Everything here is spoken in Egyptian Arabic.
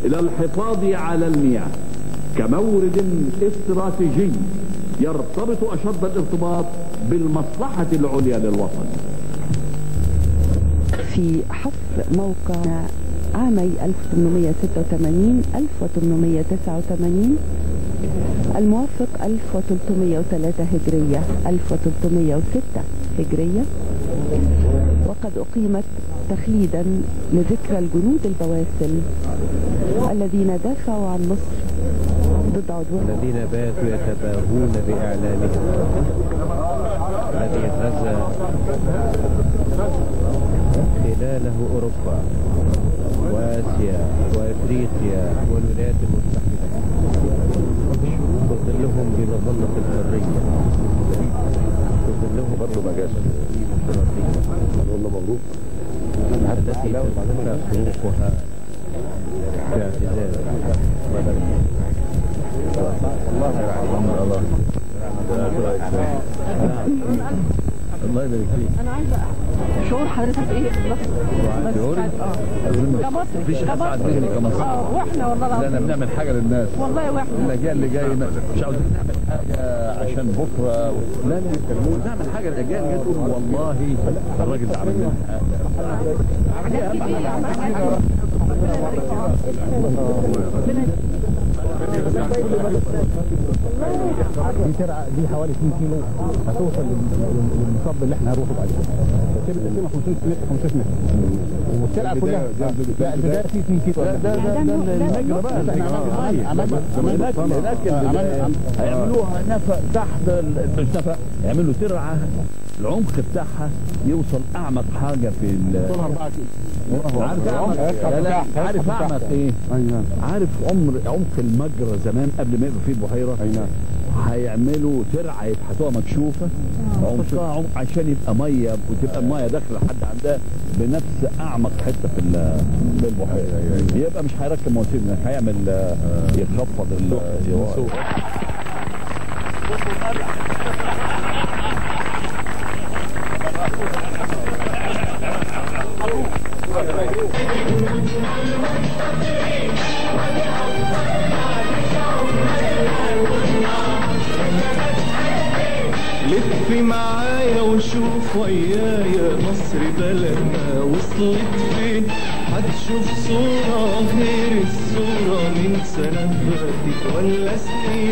إلى الحفاظ على المياه كمورد استراتيجي يرتبط أشد الارتباط بالمصلحة العليا للوطن في حفر موقع عامي 1886 1889 الموافق 1303 هجرية 1306 هجرية وقد أقيمت تخليدا لذكرى الجنود البواسل الذين دافعوا عن مصر ضد عدوان الذين باتوا يتباهون بإعلامهم الذي غزا خلاله أوروبا وآسيا وإفريقيا والولايات المتحدة تظلهم بمظلة الحرية تظلهم برضه ما جاش بالديمقراطية والله مبروك التي ترتفع حقوقها باعتزاز الله يبارك فيك انا عايزه شعور حضرتك ايه بالظبط شعوري؟ بس كمصري مفيش اسعد مني كمصري اه واحنا والله لا انا العظيم بنعمل حاجه للناس والله واحنا الاجيال اللي جاي مش عاوزين نعمل حاجه عشان بكره لا لا نعمل حاجه الاجيال اللي جايه تقول والله الراجل ده عمل لنا حاجه دي ترعه دي حوالي 2 كيلو هتوصل لل- للمصب اللي احنا هنروحه بعد كده تبقى 500 متر 500 متر والترعه كلها لا البدايه في 2 كيلو ده ده ده ده المجرى بقى احنا عملنا عملنا هناك هناك عملنا- ال- هيعملوها نفق تحت ال- مش نفق يعملوا ترعه العمق بتاعها يوصل اعمق حاجه في ال- طولها 4 كيلو عارف اعمق لا لا عارف اعمق ايه ايوه عارف عمر عمق المجرى زمان قبل ما يبقى فيه البحيره اي نعم هيعملوا ترعه يبحثوها مكشوفه عمقها عمق عشان يبقى ميه وتبقى الميه داخله لحد عندها بنفس اعمق حته في ال- في البحيره يبقى مش هيركب مواسير هناك هيعمل آه، يخفض ال لف معايا وشوف ويايا مصر بلدنا وصلت فين هتشوف صورة غير الصورة من سنة فاتت ولا سنين